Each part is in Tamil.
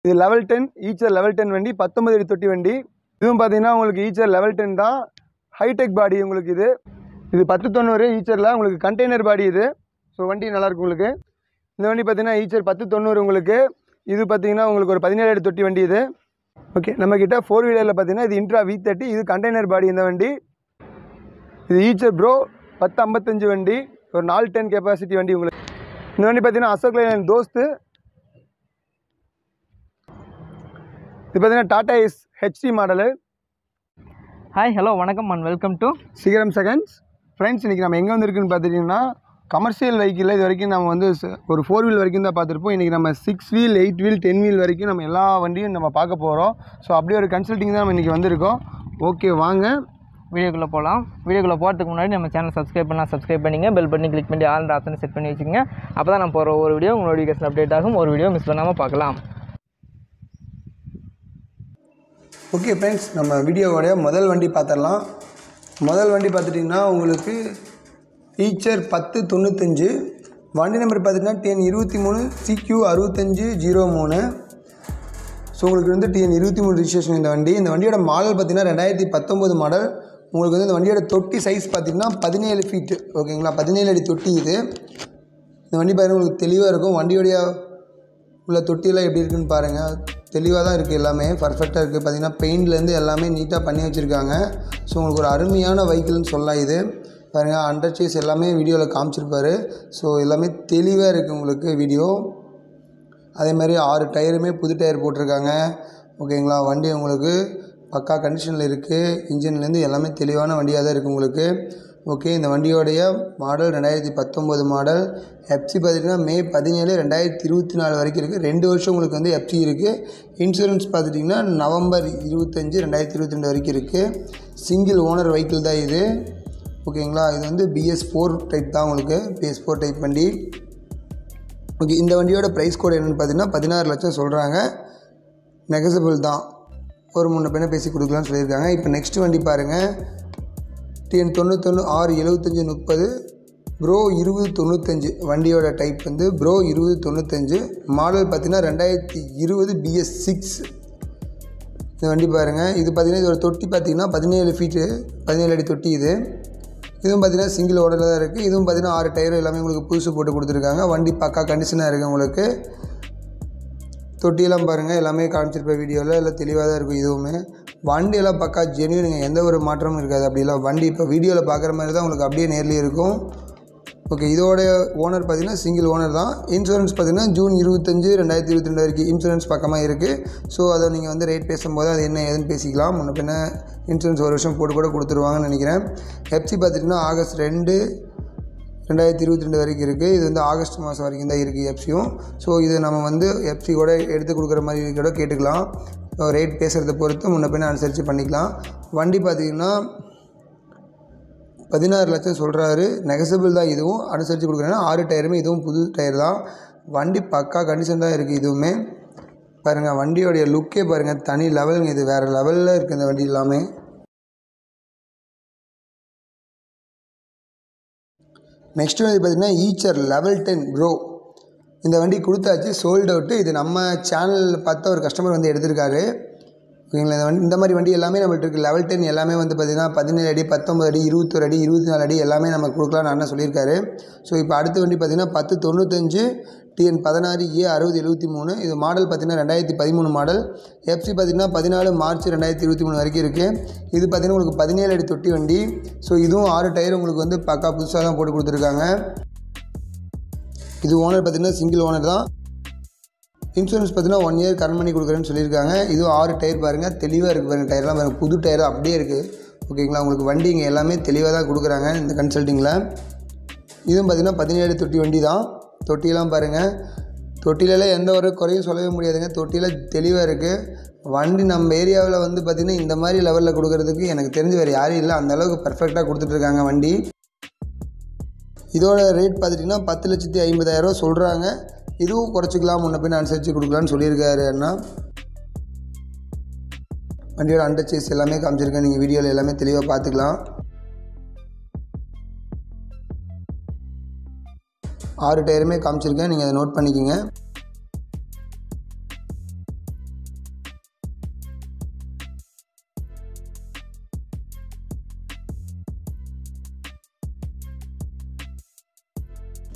இது level ten Eicher level ten வண்டி பத்தொன்பது அடி தொட்டி வண்டி இதுவும் பார்த்தீங்கன்னா உங்களுக்கு ஈச்சர் லெவல் டென் தான் ஹைடெக் பாடி உங்களுக்கு இது இது பத்து தொண்ணூறு ஈச்சரில் உங்களுக்கு கண்டெய்னர் பாடி இது ஸோ வண்டி நல்லாயிருக்கும் உங்களுக்கு இந்த வண்டி பார்த்தீங்கன்னா ஈச்சர் பத்து தொண்ணூறு உங்களுக்கு இது பார்த்தீங்கன்னா உங்களுக்கு ஒரு பதினேழு அடி தொட்டி வண்டி இது ஓகே நம்மக்கிட்ட ஃபோர் வீலரில் பார்த்தீங்கன்னா இது இன்ட்ரா வி தேர்ட்டி இது கண்டெய்னர் பாடி இந்த வண்டி இது ஈச்சர் ப்ரோ பத்து ஐம்பத்தஞ்சு வண்டி ஒரு நாலு டென் கெப்பாசிட்டி வண்டி உங்களுக்கு இந்த வண்டி பார்த்தீங்கன்னா அசோக் லைலன் தோஸ்து இது பார்த்தீங்கன்னா Tata S HD model hi hello வணக்கம் and welcome to Sigaram seconds friends இன்றைக்கி நம்ம எங்கே வந்திருக்குன்னு பார்த்துட்டிங்கன்னா கமர்ஷியல் வெஹிக்கிளில் இது வரைக்கும் நம்ம வந்து ச- ஒரு ஃபோர் வீல் வரைக்கும் தான் பார்த்துருப்போம் இன்றைக்கி நம்ம six wheel eight wheel ten wheel வரைக்கும் நம்ம எல்லா வண்டியும் நம்ம பார்க்க போகிறோம் ஸோ அப்படியே ஒரு கன்சல்ட்டிங் தான் நம்ம இன்றைக்கி வந்திருக்கோம் ஓகே வாங்க வீடியோக்குள்ளே போகலாம் வீடியோக்குள்ளே போகிறதுக்கு முன்னாடி நம்ம சேனல் சப்ஸ்கிரைப் பண்ணால் சப்ஸ்கிரைப் பண்ணிங்க பெல் பண்ணி கிளிக் பண்ணி ஆல் ஆப்ஷனை செட் பண்ணி வச்சுக்கோங்க அப்போ தான் நான் போகிற ஒரு வீடியோ உங்களோட நோட்டிஃபிகேஷன் அப்டேட் ஆகும் ஒரு வீடியோ மிஸ் பண்ணாமல் பார்க்கலாம் ஓகே ஃப்ரெண்ட்ஸ் நம்ம வீடியோவோடைய முதல் வண்டி பார்த்துடலாம் முதல் வண்டி பார்த்துட்டிங்கன்னா உங்களுக்கு ஈச்சர் பத்து தொண்ணூத்தஞ்சு வண்டி நம்பர் பார்த்துட்டிங்கன்னா டிஎன் இருபத்தி மூணு சிக்யூ அறுபத்தஞ்சு ஜீரோ மூணு ஸோ உங்களுக்கு வந்து டிஎன் இருபத்தி மூணு ரிஜிஸ்ட்ரேஷன் இந்த வண்டி இந்த வண்டியோட மாடல் பார்த்தீங்கன்னா ரெண்டாயிரத்தி பத்தொம்போது மாடல் உங்களுக்கு வந்து இந்த வண்டியோட தொட்டி சைஸ் பார்த்தீங்கன்னா பதினேழு ஃபீட்டு ஓகேங்களா பதினேழு அடி தொட்டி இது இந்த வண்டி பாருங்கள் உங்களுக்கு தெளிவாக இருக்கும் வண்டியோடைய உள்ள தொட்டியெல்லாம் எப்படி இருக்குன்னு பாருங்கள் தெளிவாக தான் இருக்குது எல்லாமே பர்ஃபெக்டாக இருக்குது பார்த்தீங்கன்னா பெயிண்ட்லேருந்து எல்லாமே நீட்டாக பண்ணி வச்சுருக்காங்க ஸோ உங்களுக்கு ஒரு அருமையான வெஹிக்கிள்னு சொல்லலாம் இது பாருங்கள் அண்டர் சேஸ் எல்லாமே வீடியோவில் காமிச்சிருப்பாரு ஸோ எல்லாமே தெளிவாக இருக்குது உங்களுக்கு வீடியோ அதே மாதிரி ஆறு டயருமே புது டயர் போட்டிருக்காங்க ஓகேங்களா வண்டி உங்களுக்கு பக்கா கண்டிஷனில் இருக்குது இன்ஜின்லேருந்து எல்லாமே தெளிவான வண்டியாக தான் இருக்குது உங்களுக்கு ஓகே இந்த வண்டியோடைய மாடல் ரெண்டாயிரத்தி பத்தொம்போது மாடல் எஃப்சி பார்த்துட்டிங்கன்னா மே பதினேழு ரெண்டாயிரத்தி இருபத்தி நாலு வரைக்கும் இருக்குது ரெண்டு வருஷம் உங்களுக்கு வந்து எஃப்சி இருக்குது இன்சூரன்ஸ் பார்த்துட்டிங்கன்னா நவம்பர் இருபத்தஞ்சி ரெண்டாயிரத்தி இருபத்தி ரெண்டு வரைக்கும் இருக்குது சிங்கிள் ஓனர் வெஹிக்கிள் தான் இது ஓகேங்களா இது வந்து பிஎஸ் ஃபோர் டைப் தான் உங்களுக்கு பிஎஸ் ஃபோர் டைப் வண்டி ஓகே இந்த வண்டியோட ப்ரைஸ் கோட் என்னென்னு பார்த்தீங்கன்னா பதினாறு லட்சம் சொல்கிறாங்க நெகசபிள் தான் ஒரு முன்ன பின்ன பேசி கொடுக்கலாம்னு சொல்லியிருக்காங்க இப்போ நெக்ஸ்ட் வண்டி பாருங்கள் டிஎன் தொண்ணூத்தொன்று ஆறு எழுபத்தஞ்சி முப்பது ப்ரோ இருபது தொண்ணூத்தஞ்சு வண்டியோட டைப் வந்து ப்ரோ இருபது தொண்ணூத்தஞ்சு மாடல் பார்த்தீங்கன்னா ரெண்டாயிரத்தி இருபது பிஎஸ் சிக்ஸ் இந்த வண்டி பாருங்கள் இது பார்த்தீங்கன்னா இதோட தொட்டி பார்த்தீங்கன்னா பதினேழு ஃபீட்டு பதினேழு அடி தொட்டி இது இதுவும் பார்த்தீங்கன்னா சிங்கிள் ஓடரில் தான் இருக்குது இதுவும் பார்த்தீங்கன்னா ஆறு டயர் எல்லாமே உங்களுக்கு புதுசு போட்டு கொடுத்துருக்காங்க வண்டி பக்கா கண்டிஷனாக இருக்குது உங்களுக்கு தொட்டியெல்லாம் பாருங்கள் எல்லாமே காமிச்சிருப்பேன் வீடியோவில் எல்லாம் தெளிவாக தான் இருக்கும் இதுவுமே வண்டியெல்லாம் பக்கா ஜென்யூனுங்க எந்த ஒரு மாற்றமும் இருக்காது அப்படிலாம் வண்டி இப்போ வீடியோவில் பார்க்குற மாதிரி தான் உங்களுக்கு அப்படியே நேர்லேயே இருக்கும் ஓகே இதோட ஓனர் பார்த்தீங்கன்னா சிங்கிள் ஓனர் தான் இன்சூரன்ஸ் பார்த்தீங்கன்னா ஜூன் இருபத்தஞ்சு ரெண்டாயிரத்தி இருபத்தி ரெண்டு வரைக்கும் இன்சூரன்ஸ் பக்கமாக இருக்குது ஸோ அதை நீங்கள் வந்து ரேட் பேசும்போது அது என்ன ஏதுன்னு பேசிக்கலாம் முன்ன பின்ன இன்சூரன்ஸ் ஒரு வருஷம் போட்டு கூட கொடுத்துருவாங்கன்னு நினைக்கிறேன் எஃப்சி பார்த்துட்டிங்கன்னா ஆகஸ்ட் ரெண்டு ரெண்டாயிரத்தி இருபத்தி ரெண்டு வரைக்கும் இருக்குது இது வந்து ஆகஸ்ட் மாதம் வரைக்கும் தான் இருக்குது எஃப்சியும் ஸோ இது நம்ம வந்து எஃப்சி கூட எடுத்து கொடுக்குற மாதிரி கூட கேட்டுக்கலாம் ரேட் பேசுகிறத பொறுத்து முன்ன பின்ன அனுசரித்து பண்ணிக்கலாம் வண்டி பார்த்திங்கன்னா பதினாறு லட்சம் சொல்கிறாரு நெகசபிள் தான் இதுவும் அனுசரித்து கொடுக்குறேன்னா ஆறு டயருமே இதுவும் புது டயர் தான் வண்டி பக்கா கண்டிஷன் தான் இருக்குது இதுவுமே பாருங்கள் வண்டியோடைய லுக்கே பாருங்கள் தனி லெவலுங்க இது வேறு லெவலில் இருக்குது இந்த வண்டி எல்லாமே நெக்ஸ்ட் வந்து பார்த்திங்கன்னா ஈச்சர் லெவல் டென் ப்ரோ இந்த வண்டி கொடுத்தாச்சு சோல்ட் அவுட்டு இது நம்ம சேனலில் பார்த்த ஒரு கஸ்டமர் வந்து எடுத்திருக்காரு ஓகேங்களா இந்த வண்டி இந்த மாதிரி வண்டி எல்லாமே நம்மள்ட்ட இருக்குது லெவல் டென் எல்லாமே வந்து பார்த்திங்கன்னா பதினேழு அடி பத்தொம்பது அடி இருபத்தொரு அடி இருபத்தி நாலு அடி எல்லாமே நம்ம கொடுக்கலாம்னு அண்ணன் சொல்லியிருக்காரு ஸோ இப்போ அடுத்த வண்டி பார்த்திங்கன்னா பத்து தொண்ணூத்தஞ்சு டிஎன் பதினாறு ஏ அறுபது எழுபத்தி மூணு இது மாடல் பார்த்திங்கன்னா ரெண்டாயிரத்தி பதிமூணு மாடல் எஃப்சி பார்த்திங்கன்னா பதினாலு மார்ச் ரெண்டாயிரத்தி இருபத்தி மூணு வரைக்கும் இருக்குது இது பார்த்திங்கன்னா உங்களுக்கு பதினேழு அடி தொட்டி வண்டி ஸோ இதுவும் ஆறு டயர் உங்களுக்கு வந்து பக்கா புதுசாக தான் போட்டு கொடுத்துருக்காங்க இது ஓனர் பார்த்திங்கன்னா சிங்கிள் ஓனர் தான் இன்சூரன்ஸ் பார்த்தீங்கன்னா ஒன் இயர் கரண்ட் பண்ணி கொடுக்குறேன்னு சொல்லியிருக்காங்க இதுவும் ஆறு டயர் பாருங்கள் தெளிவாக இருக்குது பாருங்கள் டயர்லாம் பாருங்கள் புது டயர் அப்படியே இருக்குது ஓகேங்களா உங்களுக்கு வண்டி இங்கே எல்லாமே தெளிவாக தான் கொடுக்குறாங்க இந்த கன்சல்ட்டிங்கில் இதுவும் பார்த்திங்கன்னா பதினேழு தொட்டி வண்டி தான் தொட்டியெல்லாம் பாருங்கள் தொட்டிலெல்லாம் எந்த ஒரு குறையும் சொல்லவே முடியாதுங்க தொட்டியில் தெளிவாக இருக்குது வண்டி நம்ம ஏரியாவில் வந்து பார்த்திங்கன்னா இந்த மாதிரி லெவலில் கொடுக்குறதுக்கு எனக்கு தெரிஞ்சு வேறு யாரும் இல்லை அந்த அளவுக்கு பர்ஃபெக்டாக கொடுத்துட்ருக்காங்க வண்டி இதோட ரேட் பார்த்துட்டிங்கன்னா பத்து லட்சத்தி ஐம்பதாயிரரூவா சொல்கிறாங்க இதுவும் குறைச்சிக்கலாம் முன்ன பின்ன அனுசரித்து கொடுக்கலான்னு சொல்லியிருக்காரு அண்ணா வண்டியோட அண்டர் சேஸ் எல்லாமே காமிச்சிருக்கேன் நீங்கள் வீடியோவில் எல்லாமே தெளிவாக பார்த்துக்கலாம் ஆறு டயருமே காமிச்சிருக்கேன் நீங்கள் அதை நோட் பண்ணிக்கோங்க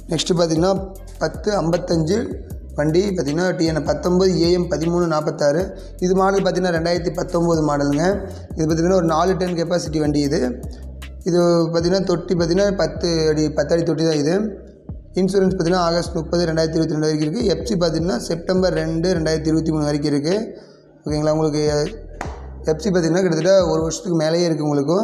நெக்ஸ்ட்டு பார்த்தீங்கன்னா பத்து ஐம்பத்தஞ்சு வண்டி பார்த்தீங்கன்னா டிஎன் பத்தொம்பது ஏஎம் பதிமூணு நாற்பத்தாறு இது மாடல் பார்த்தீங்கன்னா ரெண்டாயிரத்தி பத்தொம்போது மாடலுங்க இது பார்த்தீங்கன்னா ஒரு நாலு டன் கெப்பாசிட்டி வண்டி இது இது பார்த்தீங்கன்னா தொட்டி பார்த்தீங்கன்னா பத்து அடி பத்து அடி தொட்டி தான் இது இன்சூரன்ஸ் பார்த்தீங்கன்னா ஆகஸ்ட் முப்பது ரெண்டாயிரத்தி இருபத்தி ரெண்டு வரைக்கும் இருக்குது எஃப்சி பார்த்தீங்கன்னா செப்டம்பர் ரெண்டு ரெண்டாயிரத்தி இருபத்தி மூணு வரைக்கும் இருக்குது ஓகேங்களா உங்களுக்கு எஃப்சி பார்த்தீங்கன்னா கிட்டத்தட்ட ஒரு வருஷத்துக்கு மேலேயே இருக்குது உங்களுக்கும்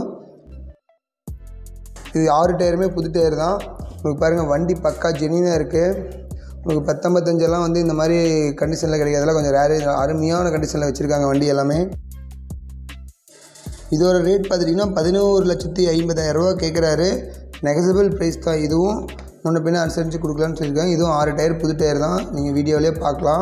இது ஆறு டயருமே புது டயர் தான் உங்களுக்கு பாருங்கள் வண்டி பக்கா ஜெனினாக இருக்குது உங்களுக்கு பத்தொம்பத்தஞ்செல்லாம் வந்து இந்த மாதிரி கண்டிஷனில் கிடைக்காதெல்லாம் கொஞ்சம் ரேரு அருமையான கண்டிஷனில் வச்சுருக்காங்க வண்டி எல்லாமே இதோட ரேட் பார்த்துட்டிங்கன்னா பதினோரு லட்சத்தி ஐம்பதாயிரரூவா கேட்குறாரு நெகசபிள் ப்ரைஸ் தான் இதுவும் முன்ன பின்ன அனுசரித்து கொடுக்கலான்னு சொல்லியிருக்காங்க இதுவும் ஆறு டயர் புது டயர் தான் நீங்கள் வீடியோவிலே பார்க்கலாம்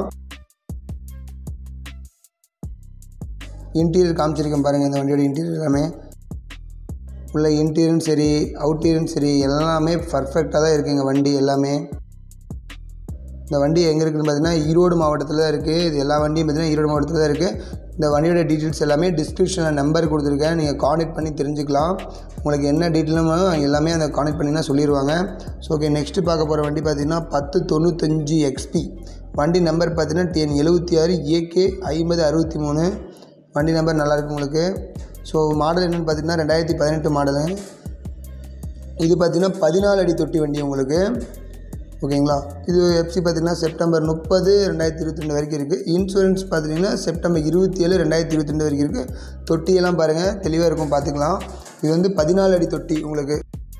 இன்டீரியர் காமிச்சிருக்கேன் பாருங்கள் இந்த வண்டியோட இன்டீரியர் எல்லாமே உள்ள இன்டீரியரும் சரி அவுட்டீரியரும் சரி எல்லாமே பர்ஃபெக்டாக தான் இருக்குங்க வண்டி எல்லாமே இந்த வண்டி எங்கே இருக்குதுன்னு பார்த்தீங்கன்னா ஈரோடு மாவட்டத்தில் தான் இருக்குது இது எல்லா வண்டியும் பார்த்தீங்கன்னா ஈரோடு மாவட்டத்தில் தான் இருக்குது இந்த வண்டியோட டீட்டெயில்ஸ் எல்லாமே டிஸ்கிரிப்ஷனில் நம்பர் கொடுத்துருக்கேன் நீங்கள் காண்டாக்ட் பண்ணி தெரிஞ்சுக்கலாம் உங்களுக்கு என்ன டீட்டெயிலும் எல்லாமே அந்த காண்டாக்ட் பண்ணினா சொல்லிடுவாங்க ஸோ ஓகே நெக்ஸ்ட்டு பார்க்க போகிற வண்டி பார்த்தீங்கன்னா பத்து தொண்ணூத்தஞ்சு எக்ஸ்பி வண்டி நம்பர் பார்த்தீங்கன்னா டிஎன் எழுபத்தி ஆறு ஏகே ஐம்பது அறுபத்தி மூணு வண்டி நம்பர் நல்லாயிருக்கு உங்களுக்கு ஸோ மாடல் என்னென்னு பார்த்தீங்கன்னா ரெண்டாயிரத்தி பதினெட்டு மாடலு இது பார்த்தீங்கன்னா பதினாலு அடி தொட்டி வண்டி உங்களுக்கு ஓகேங்களா இது எஃப்சி பார்த்தீங்கன்னா செப்டம்பர் முப்பது ரெண்டாயிரத்தி இருபத்தி ரெண்டு வரைக்கும் இருக்குது இன்சூரன்ஸ் பார்த்தீங்கன்னா செப்டம்பர் இருபத்தி ஏழு ரெண்டாயிரத்தி இருபத்தி ரெண்டு வரைக்கும் இருக்குது தொட்டியெல்லாம் பாருங்கள் தெளிவாக இருக்கும் பார்த்துக்கலாம் இது வந்து பதினாலு அடி தொட்டி உங்களுக்கு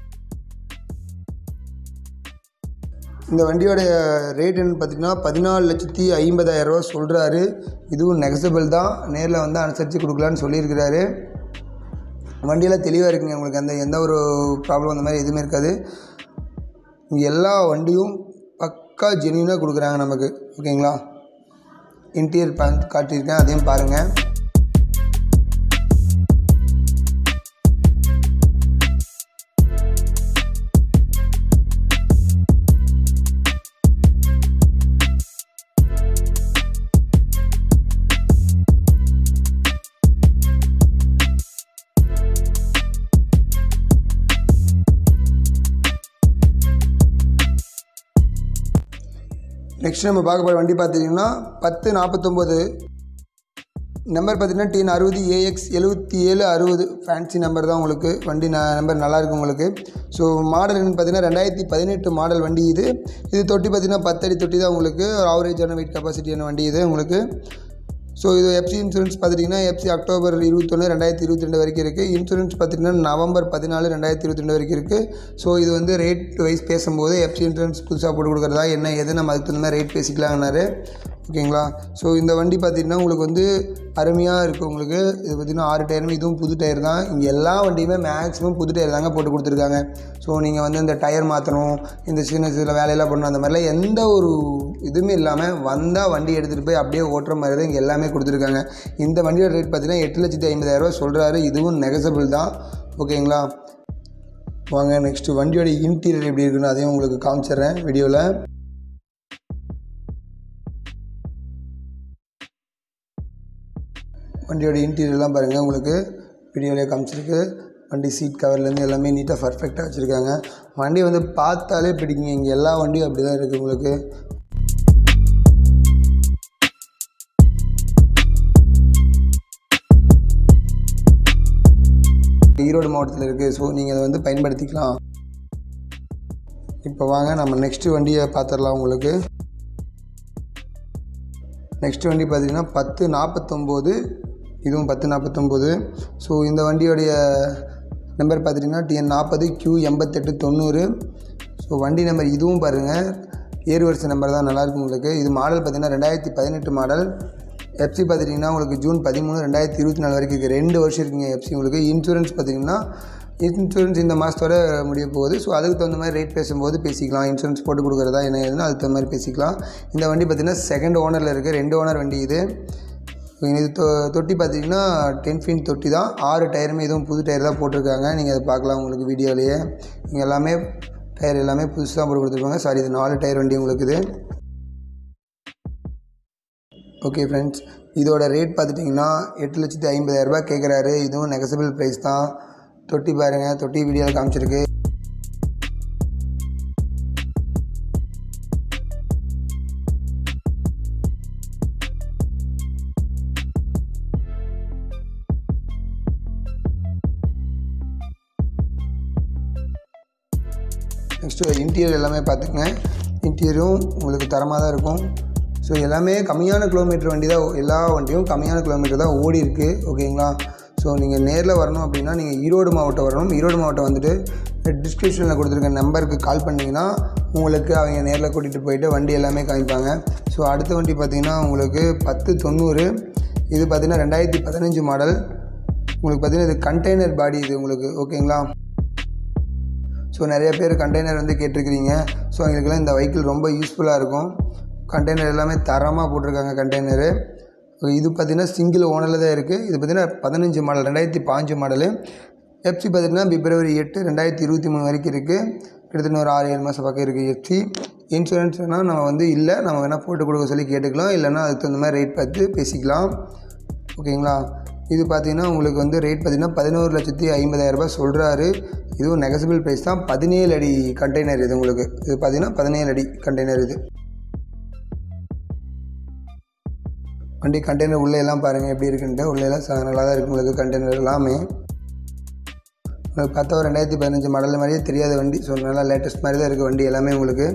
இந்த வண்டியோட ரேட் என்னன்னு பார்த்தீங்கன்னா பதினாலு லட்சத்தி ஐம்பதாயிரரூவா சொல்கிறாரு இதுவும் நெகசபிள் தான் நேரில் வந்து அனுசரித்து கொடுக்கலான்னு சொல்லியிருக்கிறாரு வண்டியெல்லாம் தெளிவாக இருக்குங்க உங்களுக்கு அந்த எந்த ஒரு ப்ராப்ளம் அந்த மாதிரி எதுவுமே இருக்காது இங்கே எல்லா வண்டியும் பக்கா ஜென்யூனாக கொடுக்குறாங்க நமக்கு ஓகேங்களா இன்டீரியர் பா காட்டியிருக்கேன் அதையும் பாருங்கள் நெக்ஸ்ட் நம்ம பார்க்க போகிற வண்டி பார்த்தீங்கன்னா பத்து நாற்பத்தொம்போது நம்பர் பார்த்தீங்கன்னா டிஎன் அறுபது ஏஎக்ஸ் எழுபத்தி ஏழு அறுபது ஃபேன்சி நம்பர் தான் உங்களுக்கு வண்டி ந நம்பர் நல்லாயிருக்கு உங்களுக்கு ஸோ மாடல் என்னன்னு பார்த்தீங்கன்னா ரெண்டாயிரத்தி பதினெட்டு மாடல் வண்டி இது இது தொட்டி பார்த்தீங்கன்னா பத்தடி தொட்டி தான் உங்களுக்கு ஆவரேஜான வெயிட் கெப்பாசிட்டியான வண்டி இது உங்களுக்கு ஸோ இது எஃப்சி இன்சூரன்ஸ் பார்த்துட்டிங்கன்னா எஃப்சி அக்டோபர் இருபத்தொன்று ரெண்டாயிரத்தி இருபத்தி ரெண்டு வரைக்கும் இருக்குது இன்சூரன்ஸ் பார்த்திங்கன்னா நவம்பர் பதினாலு ரெண்டாயிரத்தி இருபத்தி ரெண்டு வரைக்கும் இருக்குது ஸோ இது வந்து ரேட் வைஸ் பேசும்போது எஃப்சி இன்சூரன்ஸ் புதுசாக போட்டு கொடுக்குறதா என்ன எது நம்ம அதுக்கு தகுந்த மாதிரி ரேட் பேசிக்கலாங்கனாரு ஓகேங்களா ஸோ இந்த வண்டி பார்த்திங்கன்னா உங்களுக்கு வந்து அருமையாக இருக்குது உங்களுக்கு இது பார்த்திங்கன்னா ஆறு டயருமே இதுவும் புது டயர் தான் இங்கே எல்லா வண்டியுமே மேக்ஸிமம் புது டயர் தாங்க போட்டு கொடுத்துருக்காங்க ஸோ நீங்கள் வந்து இந்த டயர் மாற்றணும் இந்த சின்ன சின்ன வேலையெல்லாம் பண்ணணும் அந்த மாதிரிலாம் எந்த ஒரு இதுவுமே இல்லாமல் வந்தால் வண்டி எடுத்துகிட்டு போய் அப்படியே ஓட்டுற மாதிரி தான் இங்கே எல்லாமே கொடுத்துருக்காங்க இந்த வண்டியோட ரேட் பார்த்தீங்கன்னா எட்டு லட்சத்தி ஐம்பதாயிரரூவா சொல்கிறாரு இதுவும் நெகசபிள் தான் ஓகேங்களா வாங்க நெக்ஸ்ட்டு வண்டியோட இன்டீரியர் எப்படி இருக்குன்னு அதையும் உங்களுக்கு காமிச்சிடுறேன் வீடியோவில் வண்டியோட இன்டீரியர்லாம் பாருங்கள் உங்களுக்கு வீடியோவிலே காமிச்சிருக்கு வண்டி சீட் கவர்லேருந்து எல்லாமே நீட்டாக பர்ஃபெக்டாக வச்சுருக்காங்க வண்டி வந்து பார்த்தாலே பிடிக்குங்க இங்கே எல்லா வண்டியும் அப்படி தான் இருக்குது உங்களுக்கு ஈரோடு மாவட்டத்தில் இருக்குது ஸோ நீங்கள் அதை வந்து பயன்படுத்திக்கலாம் இப்போ வாங்க நம்ம நெக்ஸ்ட்டு வண்டியை பார்த்துடலாம் உங்களுக்கு நெக்ஸ்ட் வண்டி பார்த்தீங்கன்னா பத்து நாற்பத்தொம்போது இதுவும் பத்து நாற்பத்தொம்போது ஸோ இந்த வண்டியோடைய நம்பர் பார்த்துட்டிங்கன்னா டிஎன் நாற்பது கியூ எண்பத்தெட்டு தொண்ணூறு ஸோ வண்டி நம்பர் இதுவும் பாருங்கள் ஏறு வரிசை நம்பர் தான் நல்லாயிருக்கும் உங்களுக்கு இது மாடல் பார்த்தீங்கன்னா ரெண்டாயிரத்தி பதினெட்டு மாடல் எஃப்சி பார்த்துட்டிங்கன்னா உங்களுக்கு ஜூன் பதிமூணு ரெண்டாயிரத்தி இருபத்தி நாலு வரைக்கும் இருக்குது ரெண்டு வருஷம் இருக்குங்க எஃப்சி உங்களுக்கு இன்சூரன்ஸ் பார்த்தீங்கன்னா இன்சூரன்ஸ் இந்த மாதத்தோட முடிய போகுது ஸோ அதுக்கு தகுந்த மாதிரி ரேட் பேசும்போது பேசிக்கலாம் இன்சூரன்ஸ் போட்டு கொடுக்குறதா என்ன ஏதுன்னு அதுக்கு தகுந்த மாதிரி பேசிக்கலாம் இந்த வண்டி பார்த்திங்கன்னா செகண்ட் ஓனரில் இருக்குது ரெண்டு ஓனர் வண்டி இது இது தொ தொட்டி பார்த்தீங்கன்னா டென் ஃபின் தொட்டி தான் ஆறு டயருமே இதுவும் புது டயர் தான் போட்டிருக்காங்க நீங்கள் அதை பார்க்கலாம் உங்களுக்கு வீடியோலேயே இங்கே எல்லாமே டயர் எல்லாமே புதுசு தான் போட்டு கொடுத்துருப்பாங்க சாரி இது நாலு டயர் வண்டி உங்களுக்கு இது ஓகே ஃப்ரெண்ட்ஸ் இதோட ரேட் பார்த்துட்டிங்கன்னா எட்டு லட்சத்தி ஐம்பதாயிரரூபா கேட்குறாரு இதுவும் நெகசபிள் ப்ரைஸ் தான் தொட்டி பாருங்கள் தொட்டி வீடியோவில் காமிச்சிருக்கு நெக்ஸ்ட்டு இன்டீரியர் எல்லாமே பார்த்துக்குங்க இன்டீரியரும் உங்களுக்கு தரமாக தான் இருக்கும் ஸோ எல்லாமே கம்மியான கிலோமீட்டர் வண்டி தான் எல்லா வண்டியும் கம்மியான கிலோமீட்டர் தான் ஓடி இருக்குது ஓகேங்களா ஸோ நீங்கள் நேரில் வரணும் அப்படின்னா நீங்கள் ஈரோடு மாவட்டம் வரணும் ஈரோடு மாவட்டம் வந்துட்டு டிஸ்கிரிப்ஷனில் கொடுத்துருக்க நம்பருக்கு கால் பண்ணிங்கன்னா உங்களுக்கு அவங்க நேரில் கூட்டிகிட்டு போயிட்டு வண்டி எல்லாமே காமிப்பாங்க ஸோ அடுத்த வண்டி பார்த்திங்கன்னா உங்களுக்கு பத்து தொண்ணூறு இது பார்த்திங்கன்னா ரெண்டாயிரத்தி பதினஞ்சு மாடல் உங்களுக்கு பார்த்திங்கன்னா இது கண்டெய்னர் பாடி இது உங்களுக்கு ஓகேங்களா ஸோ நிறைய பேர் கண்டெய்னர் வந்து கேட்டிருக்கிறீங்க ஸோ அவங்களுக்குலாம் இந்த வெஹிக்கிள் ரொம்ப யூஸ்ஃபுல்லாக இருக்கும் கண்டெய்னர் எல்லாமே தரமாக போட்டிருக்காங்க கண்டெய்னரு இது பார்த்திங்கன்னா சிங்கிள் ஓனரில் தான் இருக்குது இது பார்த்திங்கன்னா பதினஞ்சு மாடல் ரெண்டாயிரத்தி பாஞ்சு மாடலு எஃப்சி பார்த்திங்கன்னா பிப்ரவரி எட்டு ரெண்டாயிரத்தி இருபத்தி மூணு வரைக்கும் இருக்குது கிட்டத்தட்ட ஒரு ஆறு ஏழு மாதம் பக்கம் இருக்குது எஃப்சி இன்சூரன்ஸ்னால் நம்ம வந்து இல்லை நம்ம வேணால் போட்டு கொடுக்க சொல்லி கேட்டுக்கலாம் இல்லைன்னா அதுக்கு தகுந்த மாதிரி ரேட் பார்த்து பேசிக்கலாம் ஓகேங்களா இது பார்த்தீங்கன்னா உங்களுக்கு வந்து ரேட் பார்த்தீங்கன்னா பதினோரு லட்சத்தி ஐம்பதாயிரரூபா சொல்கிறாரு இதுவும் நெகசிபிள் ப்ரைஸ் தான் பதினேழு அடி கண்டெய்னர் இது உங்களுக்கு இது பார்த்தீங்கன்னா பதினேழு அடி கண்டெய்னர் இது வண்டி கண்டெய்னர் உள்ளே எல்லாம் பாருங்கள் எப்படி இருக்குன்ட்டு உள்ளே எல்லாம் ச- நல்லா தான் இருக்குது உங்களுக்கு கண்டெய்னர் எல்லாமே உங்களுக்கு பார்த்தா ஒரு ரெண்டாயிரத்தி பதினஞ்சு மாடல் மாதிரியே தெரியாத வண்டி ஸோ நல்லா லேட்டஸ்ட் மாதிரி தான் இருக்குது வண்டி எல்லாமே உங்களுக்கு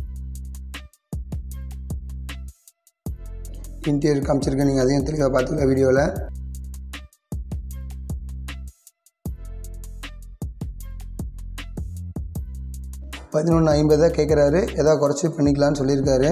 இன்டீரியர் காமிச்சிருக்கேன் நீங்கள் அதையும் தெளிவாக பார்த்துக்க வீடியோவில் பதினொன்று ஐம்பது தான் கேட்குறாரு ஏதாவது குறைச்சி பண்ணிக்கலாம்னு சொல்லியிருக்காரு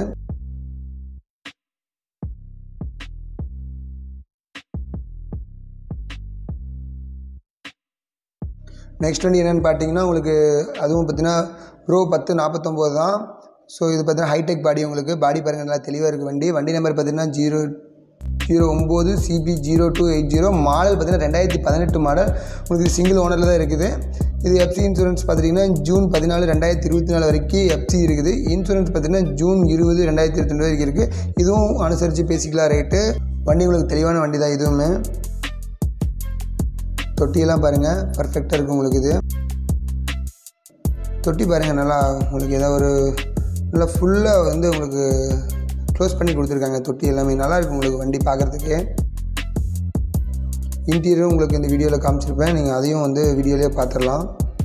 நெக்ஸ்ட் வண்டி என்னென்னு பார்த்தீங்கன்னா உங்களுக்கு அதுவும் பார்த்தீங்கன்னா ப்ரோ பத்து நாற்பத்தொம்போது தான் ஸோ இது பார்த்தீங்கன்னா ஹைடெக் பாடி உங்களுக்கு பாடி பாருங்கள் நல்லா தெளிவாக இருக்குது வண்டி வண்டி நம்பர் பார்த்தீங்கன்னா ஜீரோ ஜீரோ ஒம்பது CB zero two eight zero model பார்த்தீங்கன்னா ரெண்டாயிரத்தி பதினெட்டு மாடல் உங்களுக்கு சிங்கிள் ஓனரில் தான் இருக்குது இது எஃப்சி இன்சூரன்ஸ் பார்த்துட்டிங்கன்னா ஜூன் பதினாலு ரெண்டாயிரத்தி இருபத்தி நாலு வரைக்கும் எஃப்சி இருக்குது இன்சூரன்ஸ் பார்த்தீங்கன்னா ஜூன் இருபது ரெண்டாயிரத்தி இருபத்தி ரெண்டு வரைக்கும் இருக்குது இதுவும் அனுசரித்து பேசிக்கலாம் ரேட்டு வண்டி உங்களுக்கு தெளிவான வண்டி தான் இதுவுமே தொட்டியெல்லாம் பாருங்கள் பர்ஃபெக்டாக இருக்கும் உங்களுக்கு இது தொட்டி பாருங்கள் நல்லா உங்களுக்கு ஏதாவது ஒரு நல்லா ஃபுல்லாக வந்து உங்களுக்கு க்ளோஸ் பண்ணி கொடுத்துருக்காங்க தொட்டி எல்லாமே நல்லா இருக்கும் உங்களுக்கு வண்டி பார்க்குறதுக்கு இன்டீரியரும் உங்களுக்கு இந்த வீடியோவில் காமிச்சிருப்பேன் நீங்கள் அதையும் வந்து வீடியோலேயே பார்த்துடலாம்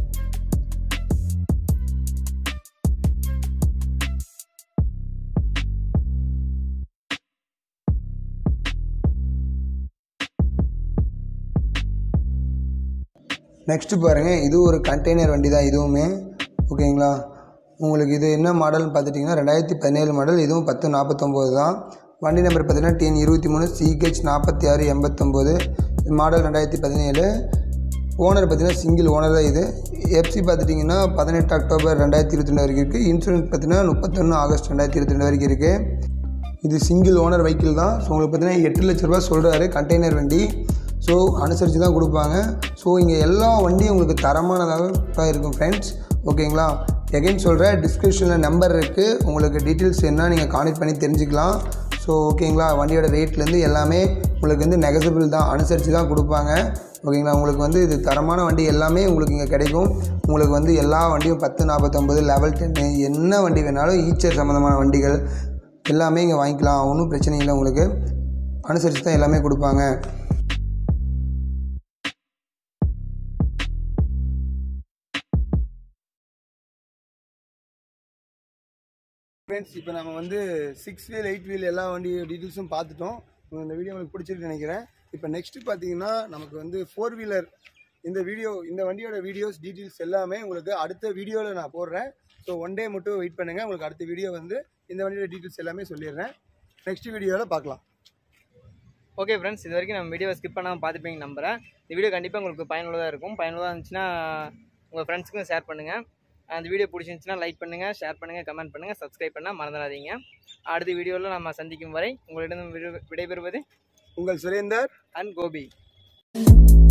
நெக்ஸ்ட்டு பாருங்கள் இது ஒரு கண்டெய்னர் வண்டி தான் இதுவுமே ஓகேங்களா உங்களுக்கு இது என்ன மாடல்னு பார்த்துட்டிங்கன்னா ரெண்டாயிரத்தி பதினேழு மாடல் இதுவும் பத்து நாற்பத்தொம்போது தான் வண்டி நம்பர் பார்த்தீங்கன்னா டிஎன் இருபத்தி மூணு சிஹெச் நாற்பத்தி ஆறு எண்பத்தொம்போது மாடல் ரெண்டாயிரத்தி பதினேழு ஓனர் பார்த்தீங்கன்னா சிங்கிள் ஓனர் தான் இது எஃப்சி பார்த்துட்டிங்கன்னா பதினெட்டு அக்டோபர் ரெண்டாயிரத்தி இருபத்தி ரெண்டு வரைக்கும் இருக்குது இன்சூரன்ஸ் பார்த்தீங்கன்னா முப்பத்தொன்று ஆகஸ்ட் ரெண்டாயிரத்தி இருபத்தி ரெண்டு வரைக்கும் இருக்குது இது சிங்கிள் ஓனர் வெஹிக்கிள் தான் ஸோ உங்களுக்கு பார்த்தீங்கன்னா எட்டு லட்ச ரூபா சொல்கிறாரு கண்டெய்னர் வண்டி ஸோ அனுசரித்து தான் கொடுப்பாங்க ஸோ இங்கே எல்லா வண்டியும் உங்களுக்கு தரமானதாக தான் இருக்கும் ஃப்ரெண்ட்ஸ் ஓகேங்களா எகைன் சொல்கிறேன் டிஸ்கிரிப்ஷனில் நம்பர் இருக்குது உங்களுக்கு டீட்டெயில்ஸ் என்ன நீங்கள் கான்டெக்ட் பண்ணி தெரிஞ்சுக்கலாம் ஸோ ஓகேங்களா வண்டியோட ரேட்லேருந்து எல்லாமே உங்களுக்கு வந்து நெகசிபிள் தான் அனுசரித்து தான் கொடுப்பாங்க ஓகேங்களா உங்களுக்கு வந்து இது தரமான வண்டி எல்லாமே உங்களுக்கு இங்கே கிடைக்கும் உங்களுக்கு வந்து எல்லா வண்டியும் பத்து நாற்பத்தொம்பது லெவல் டென்னு என்ன வண்டி வேணாலும் ஈச்சர் சம்மந்தமான வண்டிகள் எல்லாமே இங்கே வாங்கிக்கலாம் ஒன்றும் பிரச்சனை இல்லை உங்களுக்கு அனுசரித்து தான் எல்லாமே கொடுப்பாங்க ஃப்ரெண்ட்ஸ் இப்போ நம்ம வந்து சிக்ஸ் வீல் எயிட் வீல் எல்லா வண்டி டீட்டெயில்ஸும் பார்த்துட்டோம் உங்களுக்கு இந்த வீடியோ உங்களுக்கு பிடிச்சிருக்கு நினைக்கிறேன் இப்போ நெக்ஸ்ட் பார்த்தீங்கன்னா நமக்கு வந்து ஃபோர் வீலர் இந்த வீடியோ இந்த வண்டியோட வீடியோஸ் டீட்டெயில்ஸ் எல்லாமே உங்களுக்கு அடுத்த வீடியோவில் நான் போடுறேன் ஸோ ஒன் டே மட்டும் வெயிட் பண்ணுங்கள் உங்களுக்கு அடுத்த வீடியோ வந்து இந்த வண்டியோட டீட்டெயில்ஸ் எல்லாமே சொல்லிடுறேன் நெக்ஸ்ட் வீடியோவில் பார்க்கலாம் ஓகே ஃப்ரெண்ட்ஸ் இது வரைக்கும் நம்ம வீடியோவை ஸ்கிப் பண்ணாமல் பார்த்துப்பீங்க நம்புறேன் இந்த வீடியோ கண்டிப்பாக உங்களுக்கு பயனுள்ளதாக இருக்கும் பயனுள்ளதாக இருந்துச்சுன்னா உங்கள் ஃப்ரெண்ட்ஸுக்கும் ஷேர் பண்ணுங்கள் அந்த வீடியோ பிடிச்சிருந்துச்சுன்னா லைக் பண்ணுங்கள் ஷேர் பண்ணுங்கள் கமெண்ட் பண்ணுங்கள் சப்ஸ்கிரைப் பண்ண மறந்துடாதீங்க அடுத்த வீடியோவில் நம்ம சந்திக்கும் வரை உங்களிடம் விடை- விடைபெறுவது உங்கள் சுரேந்தர் அண்ட் கோபி